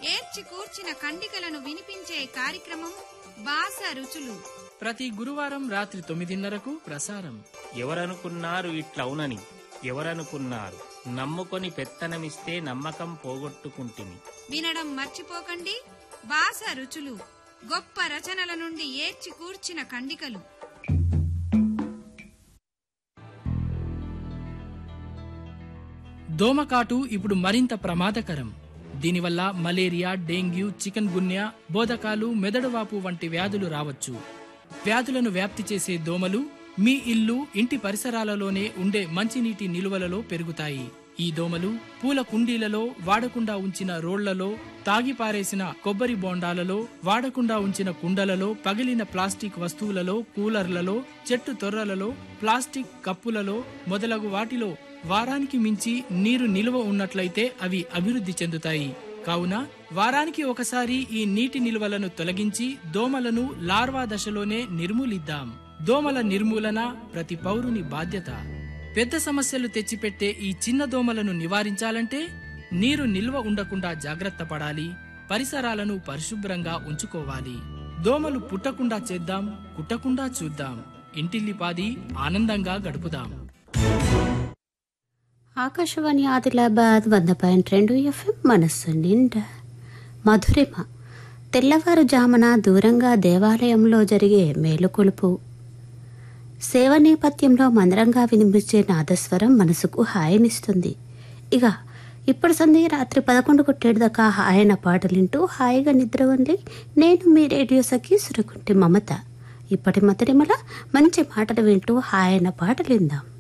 ఏర్చి కూర్చిన కండికలను వినిపించే కార్యక్రమం బాస రుచులు ప్రతి గురువారం రాత్రి తొమ్మిదిన్నరకు ప్రసారం ఎవరనుకున్నారు ఇట్లవునని ఎవరనుకున్నారు నమ్ముకొని పెత్తనమిస్తే నమ్మకం పోగొట్టుకుంటుని వినడం మర్చిపోకండి బాస రుచులు గొప్ప రచనల నుండి ఏర్చి కూర్చిన కండికలు దోమకాటు ఇప్పుడు మరింత ప్రమాదకరం దీనివల్ల మలేరియా డెంగ్యూ చికెన్ గున్యా బోధకాలు మెదడువాపు వంటి వ్యాధులు రావచ్చు వ్యాధులను వ్యాప్తి చేసే దోమలు మీ ఇల్లు ఇంటి పరిసరాలలోనే ఉండే మంచినీటి నిలువలలో పెరుగుతాయి ఈ దోమలు పూల కుండీలలో వాడకుండా ఉంచిన రోళ్లలో తాగి పారేసిన కొబ్బరి బోండాలలో వాడకుండా ఉంచిన కుండలలో పగిలిన ప్లాస్టిక్ వస్తువులలో కూలర్లలో చెట్టు తొర్రలలో ప్లాస్టిక్ కప్పులలో మొదలగు వాటిలో వారానికి మించి నీరు నిల్వ ఉన్నట్లయితే అవి అభివృద్ధి చెందుతాయి కావున వారానికి ఒకసారి ఈ నీటి నిల్వలను తొలగించి దోమలను లార్వా దశలోనే నిర్మూలిద్దాం దోమల నిర్మూలన ప్రతి పౌరుని బాధ్యత పెద్ద సమస్యలు తెచ్చిపెట్టే ఈ చిన్న దోమలను నివారించాలంటే నీరు నిల్వ ఉండకుండా జాగ్రత్త పడాలి పరిసరాలను పరిశుభ్రంగా ఉంచుకోవాలి దోమలు పుట్టకుండా చేద్దాం కుట్టకుండా చూద్దాం ఇంటిల్లిపాది ఆనందంగా గడుపుదాం ఆకాశవాణి ఆదిలాబాద్ వంద పాయింట్ రెండు ఎఫ్ఎం మనస్సు నిండా మధురిమ తెల్లవారుజామున దూరంగా దేవాలయంలో జరిగే మేలుకొలుపు సేవ నేపథ్యంలో మందరంగా వినిపించే నాదస్వరం మనసుకు హాయినిస్తుంది ఇక ఇప్పుడు సంధి రాత్రి పదకొండు కొట్టేడు దాకా హాయన పాటలింటూ హాయిగా నిద్ర ఉంది నేను మీ రేడియో సఖి సురకుంటి మమత ఇప్పటి మధురిమల మంచి మాటలు వింటూ హాయన పాటలు విందాం